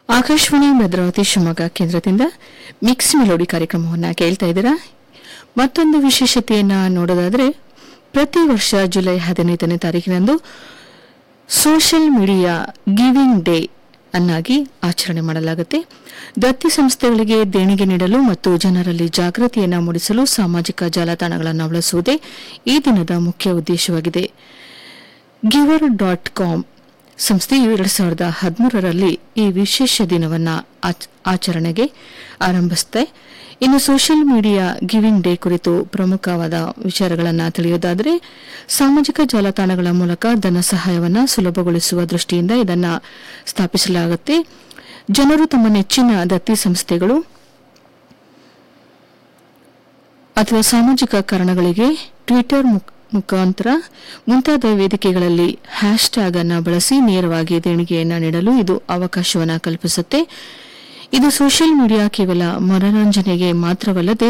ಆಕಾಶವಾಣಿ ಭದ್ರಾವತಿ ಶಿವಮೊಗ್ಗ ಕೇಂದ್ರದಿಂದ mix melody ಕಾರ್ಯಕ್ರಮವನ್ನು ಕೇಳ್ತಾ ಇದ್ದೀರಾ ಮತ್ತೊಂದು ವಿಶೇಷತೆಯನ್ನ ನೋಡೋದಾದ್ರೆ ಪ್ರತಿ ವರ್ಷ ಜುಲೈ ಹದಿನೈದನೇ ತಾರೀಕಿನಂದು ಸೋಷಿಯಲ್ ಮೀಡಿಯಾ ಗಿವಿಂಗ್ ಡೇ ಅನ್ನಾಗಿ ಆಚರಣೆ ಮಾಡಲಾಗುತ್ತೆ ದತ್ತಿ ಸಂಸ್ಥೆಗಳಿಗೆ ದೇಣಿಗೆ ನೀಡಲು ಮತ್ತು ಜನರಲ್ಲಿ ಜಾಗೃತಿಯನ್ನು ಮೂಡಿಸಲು ಸಾಮಾಜಿಕ ಜಾಲತಾಣಗಳನ್ನು ಬಳಸುವುದೇ ಈ ದಿನದ ಮುಖ್ಯ ಉದ್ದೇಶವಾಗಿದೆ ಗಿವರ್ ಡಾಟ್ ಕಾಮ್ ಸಂಸ್ಥೆಯು ಎರಡು ಸಾವಿರದ ಹದಿಮೂರರಲ್ಲಿ ಈ ವಿಶೇಷ ದಿನವನ್ನು ಆಚರಣೆಗೆ ಆರಂಭಿಸುತ್ತೆ ಇನ್ನು ಸೋಷಿಯಲ್ ಮೀಡಿಯಾ ಗಿವಿಂಗ್ ಡೇ ಕುರಿತು ಪ್ರಮುಖವಾದ ವಿಚಾರಗಳನ್ನು ತಿಳಿಯೋದಾದರೆ ಸಾಮಾಜಿಕ ಜಾಲತಾಣಗಳ ಮೂಲಕ ಧನ ಸಹಾಯವನ್ನು ಸುಲಭಗೊಳಿಸುವ ದೃಷ್ಟಿಯಿಂದ ಇದನ್ನು ಸ್ಥಾಪಿಸಲಾಗುತ್ತೆ ಜನರು ತಮ್ಮ ನೆಚ್ಚಿನ ದತ್ತಿ ಸಂಸ್ಥೆಗಳು ಅಥವಾ ಸಾಮಾಜಿಕ ಕಾರಣಗಳಿಗೆ ಟ್ವಿಟರ್ ಮುಖ- ಮುಖಾಂತರ ಮುಂತಾದ ವೇದಿಕೆಗಳಲ್ಲಿ ಹ್ಯಾಶ್ ಟ್ಯಾಗ್ ಅನ್ನು ಬಳಸಿ ನೇರವಾಗಿ ದೇಣಿಗೆಯನ್ನು ನೀಡಲು ಇದು ಅವಕಾಶವನ್ನು ಕಲ್ಪಿಸುತ್ತೆ ಇದು ಸೋಷಿಯಲ್ ಮೀಡಿಯಾ ಕೇವಲ ಮನರಂಜನೆಗೆ ಮಾತ್ರವಲ್ಲದೆ